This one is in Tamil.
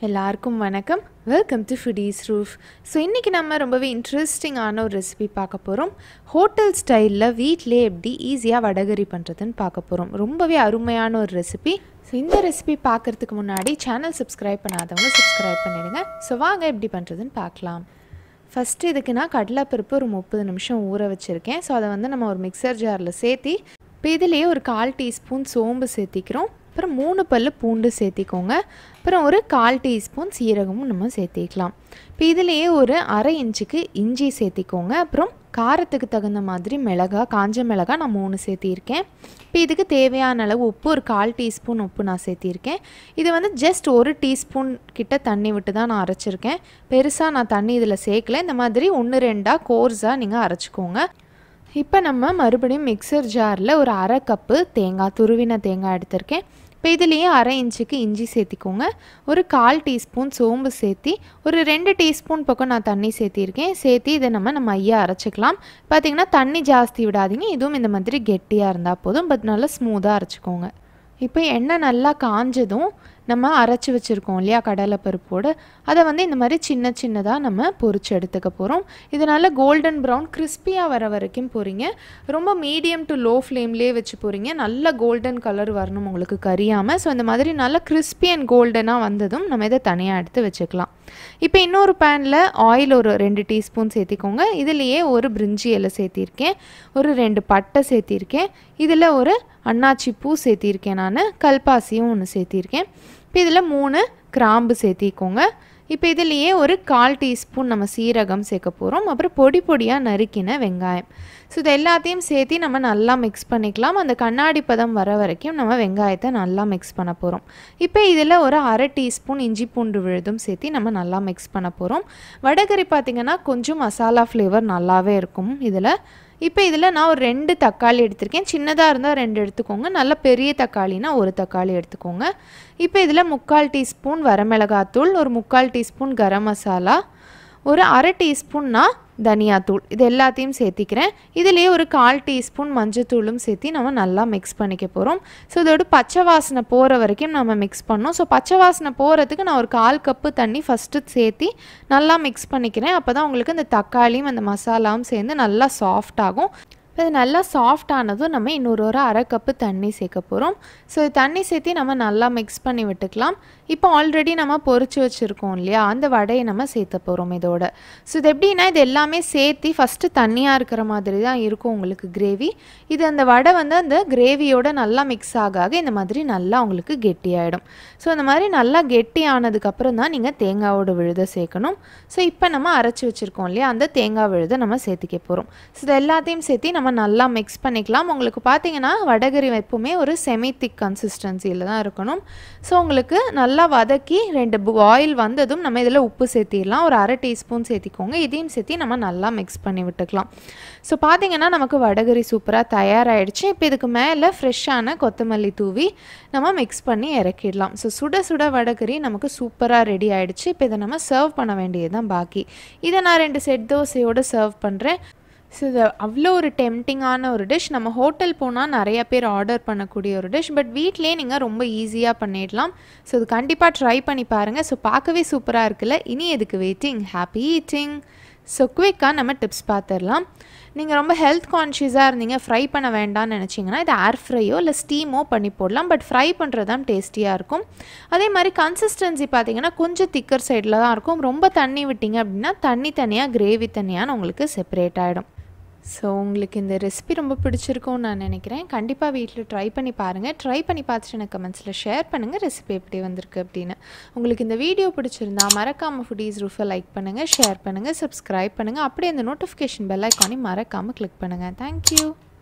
எல்லாருக்கும் வணக்கம் welcome to foodies roof so இன்றைக்கி நம்ம ரொம்பவே இன்ட்ரெஸ்டிங்கான ஒரு ரெசிபி பார்க்க போகிறோம் ஹோட்டல் ஸ்டைலில் வீட்டிலே எப்படி ஈஸியாக வடகரி பண்ணுறதுன்னு பார்க்க போகிறோம் ரொம்பவே அருமையான ஒரு ரெசிபி ஸோ இந்த ரெசிபி பார்க்குறதுக்கு முன்னாடி சேனல் சப்ஸ்கிரைப் பண்ணாதவங்க சப்ஸ்கிரைப் பண்ணிடுங்க ஸோ வாங்க எப்படி பண்ணுறதுன்னு பார்க்கலாம் ஃபஸ்ட்டு இதுக்கு நான் கடலைப்பருப்பு ஒரு முப்பது நிமிஷம் ஊற வச்சுருக்கேன் ஸோ அதை வந்து நம்ம ஒரு மிக்சர் ஜாரில் சேர்த்தி இப்போ இதுலேயே ஒரு கால் டீஸ்பூன் சோம்பு சேர்த்திக்கிறோம் அப்புறம் மூணு பல் பூண்டு சேர்த்திக்கோங்க அப்புறம் ஒரு கால் டீஸ்பூன் சீரகமும் நம்ம சேர்த்திக்கலாம் இப்போ இதுலேயே ஒரு அரை இன்ச்சுக்கு இஞ்சி சேர்த்திக்கோங்க அப்புறம் காரத்துக்கு தகுந்த மாதிரி மிளகா காஞ்ச மிளகா நான் மூணு சேர்த்திருக்கேன் இப்போ இதுக்கு தேவையான அளவு உப்பு ஒரு கால் டீஸ்பூன் உப்பு நான் சேர்த்திருக்கேன் இது வந்து ஜஸ்ட் ஒரு டீஸ்பூன் கிட்ட தண்ணி விட்டு தான் நான் அரைச்சிருக்கேன் பெருசாக நான் தண்ணி இதில் சேர்க்கல இந்த மாதிரி ஒன்று ரெண்டாக கோர்ஸாக நீங்கள் அரைச்சிக்கோங்க இப்போ நம்ம மறுபடியும் மிக்சர் ஜாரில் ஒரு அரை கப்பு தேங்காய் துருவின தேங்காய் எடுத்திருக்கேன் இப்போ இதுலேயே அரை இன்ச்சுக்கு இஞ்சி சேர்த்திக்கோங்க ஒரு கால் டீஸ்பூன் சோம்பு சேர்த்தி ஒரு ரெண்டு டீஸ்பூன் பக்கம் நான் தண்ணி சேர்த்திருக்கேன் சேர்த்தி இதை நம்ம நம்ம ஐயா அரைச்சிக்கலாம் பார்த்திங்கன்னா தண்ணி ஜாஸ்தி விடாதீங்க இதுவும் இந்த மாதிரி கெட்டியாக இருந்தால் போதும் பட் நல்லா ஸ்மூத்தாக அரைச்சிக்கோங்க இப்போ எண்ணெய் நல்லா காஞ்சதும் நம்ம அரைச்சி வச்சுருக்கோம் இல்லையா கடலைப்பருப்போடு அதை வந்து இந்த மாதிரி சின்ன சின்னதாக நம்ம பொரிச்சு எடுத்துக்க போகிறோம் இது நல்லா கோல்டன் ப்ரௌன் கிறிஸ்பியாக வர வரைக்கும் போகிறீங்க ரொம்ப மீடியம் டு லோ ஃப்ளேம்லேயே வச்சு போகிறீங்க நல்ல கோல்டன் கலர் வரணும் உங்களுக்கு கரியாமல் ஸோ இந்த மாதிரி நல்லா கிறிஸ்பி அண்ட் கோல்டனாக வந்ததும் நம்ம இதை தனியாக எடுத்து வச்சுக்கலாம் இப்போ இன்னொரு பேனில் ஆயில் ஒரு ரெண்டு டீஸ்பூன் சேர்த்திக்கோங்க இதுலேயே ஒரு பிரிஞ்சி இலை சேர்த்திருக்கேன் ஒரு ரெண்டு பட்டை சேர்த்திருக்கேன் இதில் ஒரு அன்னாச்சி பூ சேர்த்திருக்கேன் நான் கல்பாசியும் ஒன்று சேர்த்திருக்கேன் இப்போ இதில் மூணு கிராம்பு சேர்த்திக்கோங்க இப்போ இதுலேயே ஒரு கால் டீஸ்பூன் நம்ம சீரகம் சேர்க்க போகிறோம் அப்புறம் பொடி பொடியாக நறுக்கின வெங்காயம் ஸோ இது எல்லாத்தையும் சேர்த்து நம்ம நல்லா மிக்ஸ் பண்ணிக்கலாம் அந்த கண்ணாடி பதம் வர வரைக்கும் நம்ம வெங்காயத்தை நல்லா மிக்ஸ் பண்ண போகிறோம் இப்போ இதில் ஒரு அரை டீஸ்பூன் இஞ்சி பூண்டு விழுதும் சேர்த்து நம்ம நல்லா மிக்ஸ் பண்ண போகிறோம் வடகரி பார்த்திங்கன்னா கொஞ்சம் மசாலா ஃப்ளேவர் நல்லாவே இருக்கும் இதில் இப்போ இதில் நான் ஒரு ரெண்டு தக்காளி எடுத்திருக்கேன் சின்னதாக இருந்தால் ரெண்டு எடுத்துக்கோங்க நல்ல பெரிய தக்காளினா ஒரு தக்காளி எடுத்துக்கோங்க இப்போ இதில் முக்கால் டீஸ்பூன் வரமிளகாத்தூள் ஒரு முக்கால் டீஸ்பூன் கரம் மசாலா ஒரு அரை டீஸ்பூன்னா தனியாத்தூள் இது எல்லாத்தையும் சேர்த்திக்கிறேன் இதுலேயே ஒரு கால் டீஸ்பூன் மஞ்சத்தூளும் சேர்த்து நம்ம நல்லா மிக்ஸ் பண்ணிக்க போகிறோம் ஸோ இதோட பச்சை வாசனை போகிற வரைக்கும் நம்ம மிக்ஸ் பண்ணோம் ஸோ பச்சை வாசனை போகிறதுக்கு நான் ஒரு கால் கப்பு தண்ணி ஃபஸ்ட்டு சேர்த்தி நல்லா மிக்ஸ் பண்ணிக்கிறேன் அப்போ தான் உங்களுக்கு இந்த தக்காளியும் அந்த மசாலாவும் சேர்ந்து நல்லா சாஃப்ட் ஆகும் இப்போ இது நல்லா சாஃப்ட் ஆனதும் நம்ம இன்னொரு ஒரு அரை கப்பு தண்ணி சேர்க்க போகிறோம் ஸோ தண்ணி சேர்த்து நம்ம நல்லா மிக்ஸ் பண்ணி விட்டுக்கலாம் இப்போ ஆல்ரெடி நம்ம பொறிச்சு வச்சுருக்கோம் இல்லையா அந்த வடையை நம்ம சேர்த்த போகிறோம் இதோட ஸோ இது எப்படின்னா இது எல்லாமே சேர்த்து ஃபஸ்ட்டு தண்ணியாக இருக்கிற மாதிரி தான் இருக்கும் உங்களுக்கு கிரேவி இது அந்த வடை வந்து அந்த கிரேவியோட நல்லா மிக்ஸ் ஆக ஆக இந்த மாதிரி நல்லா உங்களுக்கு கெட்டியாயிடும் ஸோ அந்த மாதிரி நல்லா கெட்டி ஆனதுக்கப்புறம் தான் நீங்கள் தேங்காவோட விழுதை சேர்க்கணும் ஸோ இப்போ நம்ம அரைச்சி வச்சுருக்கோம் இல்லையா அந்த தேங்காய் விழுதை நம்ம சேர்த்திக்க போகிறோம் ஸோ இது எல்லாத்தையும் சேர்த்து நம்ம நல்லா மிக்ஸ் பண்ணிக்கலாம் உங்களுக்கு பார்த்தீங்கன்னா வடகரி எப்பவுமே ஒரு செமி திக் கன்சிஸ்டன்சியில் தான் இருக்கணும் ஸோ உங்களுக்கு நல்லா வதக்கி ரெண்டு ஆயில் வந்ததும் நம்ம இதில் உப்பு சேர்த்திடலாம் ஒரு அரை டீஸ்பூன் சேர்த்திக்கோங்க இதையும் சேர்த்தி நம்ம நல்லா மிக்ஸ் பண்ணி விட்டுக்கலாம் ஸோ பார்த்தீங்கன்னா நமக்கு வடகரி சூப்பராக தயாராகிடுச்சு இப்போ இதுக்கு மேலே ஃப்ரெஷ்ஷான கொத்தமல்லி தூவி நம்ம மிக்ஸ் பண்ணி இறக்கிடலாம் ஸோ சுட சுட வடகரி நமக்கு சூப்பராக ரெடி ஆகிடுச்சு இப்போ இதை நம்ம சர்வ் பண்ண வேண்டியது தான் பாக்கி இதை நான் ரெண்டு செட் தோசையோடு சர்வ் பண்ணுறேன் ஸோ இது அவ்வளோ ஒரு டெம்டிங்கான ஒரு டிஷ் நம்ம ஹோட்டல் போனால் நிறைய பேர் ஆர்டர் பண்ணக்கூடிய ஒரு டிஷ் பட் வீட்லேயே நீங்கள் ரொம்ப ஈஸியாக பண்ணிடலாம் ஸோ இது கண்டிப்பாக ட்ரை பண்ணி பாருங்கள் ஸோ பார்க்கவே சூப்பராக இருக்குல்ல இனி எதுக்கு வெயிட்டிங் ஹாப்பி ஈட்டிங் ஸோ குவிக்காக நம்ம டிப்ஸ் பார்த்துடலாம் நீங்கள் ரொம்ப ஹெல்த் கான்ஷியஸாக இருந்தீங்க ஃப்ரை பண்ண வேண்டாம்னு நினச்சிங்கன்னா இது ஏர் ஃப்ரையோ இல்லை ஸ்டீமோ பண்ணி போடலாம் பட் ஃப்ரை பண்ணுறது தான் டேஸ்டியாக இருக்கும் அதே மாதிரி கன்சிஸ்டன்சி பார்த்தீங்கன்னா கொஞ்சம் திக்கர் சைடில் தான் இருக்கும் ரொம்ப தண்ணி விட்டீங்க அப்படின்னா தண்ணி தனியாக கிரேவி தனியான்னு உங்களுக்கு செப்பரேட் ஆகிடும் ஸோ உங்களுக்கு இந்த ரெசிபி ரொம்ப பிடிச்சிருக்கும்னு நான் நினைக்கிறேன் கண்டிப்பாக வீட்டில் ட்ரை பண்ணி பாருங்கள் ட்ரை பண்ணி பார்த்துட்டு எனக்கு கமெண்ட்ஸில் ஷேர் பண்ணுங்கள் ரெசிபி எப்படி வந்திருக்கு அப்படின்னு உங்களுக்கு இந்த வீடியோ பிடிச்சிருந்தா மறக்காமல் ஃபுடீஸ் ரூஃபை லைக் பண்ணுங்கள் ஷேர் பண்ணுங்கள் சப்ஸ்கிரைப் பண்ணுங்கள் அப்படியே அந்த நோட்டிஃபிகேஷன் பெல் ஐக்கானையும் மறக்காமல் கிளிக் பண்ணுங்கள் தேங்க்யூ